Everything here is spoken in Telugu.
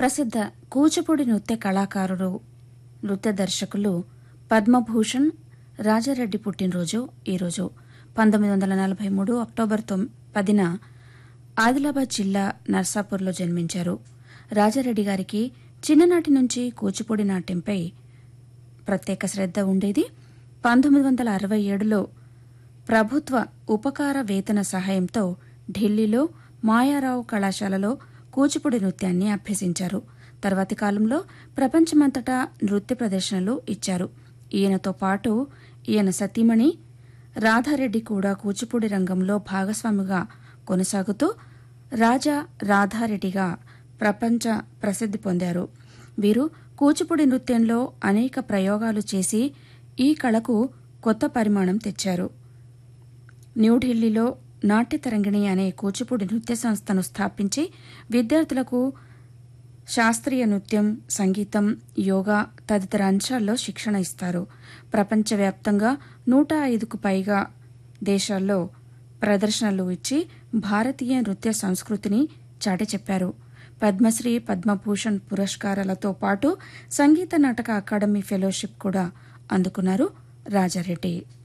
ప్రసిద్ధ కూచిపూడి నృత్య కళాకారుడు నృత్య దర్శకులు పద్మభూషణ్ రాజారెడ్డి పుట్టినరోజు ఈరోజు పంతొమ్మిది వందల నలభై మూడు అక్టోబర్ తొమ్ పదిన ఆదిలాబాద్ జిల్లా నర్సాపూర్లో జన్మించారు రాజారెడ్డి గారికి చిన్ననాటి నుంచి కూచిపూడి నాట్యంపై ప్రత్యేక శ్రద్ధ ఉండేది పంతొమ్మిది వందల అరవై ఏడులో ప్రభుత్వ ఉపకార వేతన సహాయంతో ఢిల్లీలో మాయారావు కళాశాలలో కూచిపూడి నృత్యాన్ని అభ్యసించారు తర్వాతి కాలంలో ప్రపంచమంతటా నృత్య ప్రదర్శనలు ఇచ్చారు ఈయనతో పాటు ఈయన సతీమణి రాధారెడ్డి కూడా కూచిపూడి రంగంలో భాగస్వామిగా కొనసాగుతూ రాజా రాధారెడ్డిగా ప్రపంచ ప్రసిద్ధి పొందారు వీరు కూచిపూడి నృత్యంలో అనేక ప్రయోగాలు చేసి ఈ కళకు కొత్త పరిమాణం తెచ్చారు న్యూఢిల్లీలో నాట్యతరంగిణి అనే కూచిపూడి నృత్య సంస్థను స్థాపించి విద్యార్థులకు శాస్త్రీయ నృత్యం సంగీతం యోగా తదితర అంశాల్లో శిక్షణ ఇస్తారు ప్రపంచవ్యాప్తంగా నూట ఐదుకు పైగా దేశాల్లో ప్రదర్శనలు ఇచ్చి భారతీయ నృత్య సంస్కృతిని చాటి చెప్పారు పద్మశ్రీ పద్మభూషణ్ పురస్కారాలతో పాటు సంగీత నాటక అకాడమీ ఫెలోషిప్ కూడా అందుకున్నారు రాజారెడ్డి